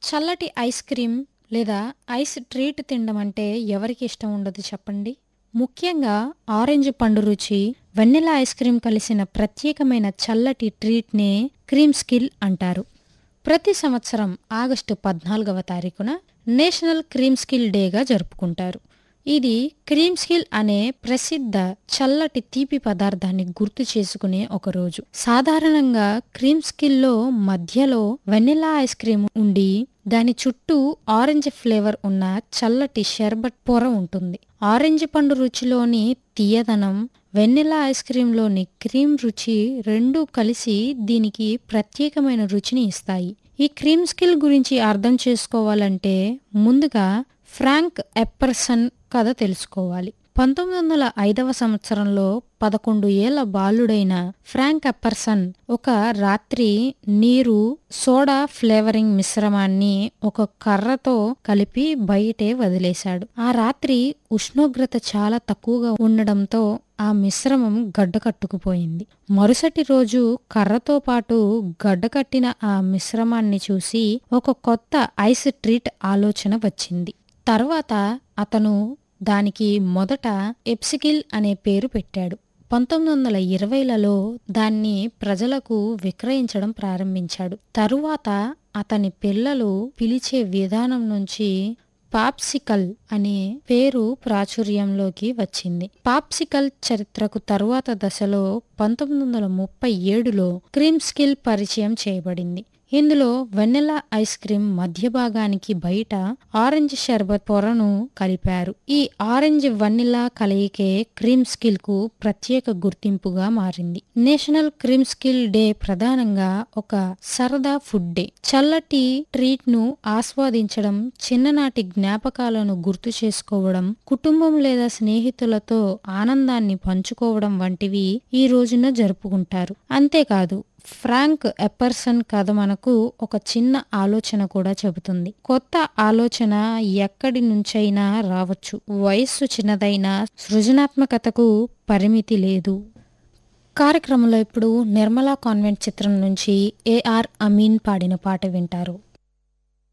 చల్లటి ice cream లేదా ice treat తినడం అంటే ఎవరికి ఇష్టం ఉండదు చెప్పండి ముఖ్యంగా ఆరెంజ్ పండు రుచి వెన్నెలా ఐస్ క్రీమ్ కలిసిన ప్రత్యేకమైన చల్లటి ట్రీట్నే క్రీమ్ స్కిల్ అంటారు ప్రతి సంవత్సరం ఆగస్టు పద్నాలుగవ తారీఖున నేషనల్ క్రీమ్ స్కిల్ డేగా జరుపుకుంటారు ఇది క్రీమ్ స్కిల్ అనే ప్రసిద్ధ చల్లటి తీపి పదార్థాన్ని గుర్తు చేసుకునే ఒక రోజు సాధారణంగా క్రీమ్ స్కిల్లో మధ్యలో వెనిలా ఐస్ క్రీమ్ ఉండి దాని చుట్టూ ఆరెంజ్ ఫ్లేవర్ ఉన్న చల్లటి షర్బత్ పొర ఉంటుంది ఆరెంజ్ పండు రుచిలోని తీయదనం వెన్నెలా ఐస్ క్రీంలోని క్రీమ్ రుచి రెండూ కలిసి దీనికి ప్రత్యేకమైన రుచిని ఇస్తాయి ఈ క్రీమ్ స్కిల్ గురించి అర్థం చేసుకోవాలంటే ముందుగా ఫ్రాంక్ ఎప్పర్సన్ కథ తెలుసుకోవాలి పంతొమ్మిది వందల ఐదవ సంవత్సరంలో పదకొండు ఏళ్ల బాలుడైన ఫ్రాంక్ ఎప్పర్సన్ ఒక రాత్రి నీరు సోడా ఫ్లేవరింగ్ మిశ్రమాన్ని ఒక కర్రతో కలిపి బయటే వదిలేశాడు ఆ రాత్రి ఉష్ణోగ్రత చాలా తక్కువగా ఉండడంతో ఆ మిశ్రమం గడ్డకట్టుకుపోయింది మరుసటి రోజు కర్రతో పాటు గడ్డకట్టిన ఆ మిశ్రమాన్ని చూసి ఒక కొత్త ఐస్ ట్రీట్ ఆలోచన వచ్చింది తర్వాత అతను దానికి మొదట ఎప్సికిల్ అనే పేరు పెట్టాడు పంతొమ్మిది వందల ఇరవైలలో దాన్ని ప్రజలకు విక్రయించడం ప్రారంభించాడు తరువాత అతని పిల్లలు పిలిచే విధానం నుంచి పాప్సికల్ అనే పేరు ప్రాచుర్యంలోకి వచ్చింది పాప్సికల్ చరిత్రకు తరువాత దశలో పంతొమ్మిది వందల ముప్పై ఏడులో క్రీమ్ స్కిల్ పరిచయం చేయబడింది ఇందులో వెన్నెలా ఐస్ క్రీమ్ మధ్య భాగానికి బయట ఆరెంజ్ షర్బత్ పొరను కలిపారు ఈ ఆరెంజ్ వనిలా కలయికే క్రీమ్ స్కిల్ కు ప్రత్యేక గుర్తింపుగా మారింది నేషనల్ క్రీమ్ స్కిల్ డే ప్రధానంగా ఒక సరదా ఫుడ్ డే చల్లటి ట్రీట్ ను ఆస్వాదించడం చిన్ననాటి జ్ఞాపకాలను గుర్తు చేసుకోవడం కుటుంబం లేదా స్నేహితులతో ఆనందాన్ని పంచుకోవడం వంటివి ఈ రోజున జరుపుకుంటారు అంతేకాదు ఫ్రాంక్ ఎప్పర్సన్ కథ మనకు ఒక చిన్న ఆలోచన కూడా చెబుతుంది కొత్త ఆలోచన ఎక్కడి నుంచైనా రావచ్చు వయస్సు చిన్నదైనా సృజనాత్మకతకు పరిమితి లేదు కార్యక్రమంలో ఇప్పుడు నిర్మలా కాన్వెంట్ చిత్రం నుంచి ఏఆర్ అమీన్ పాడిన పాట వింటారు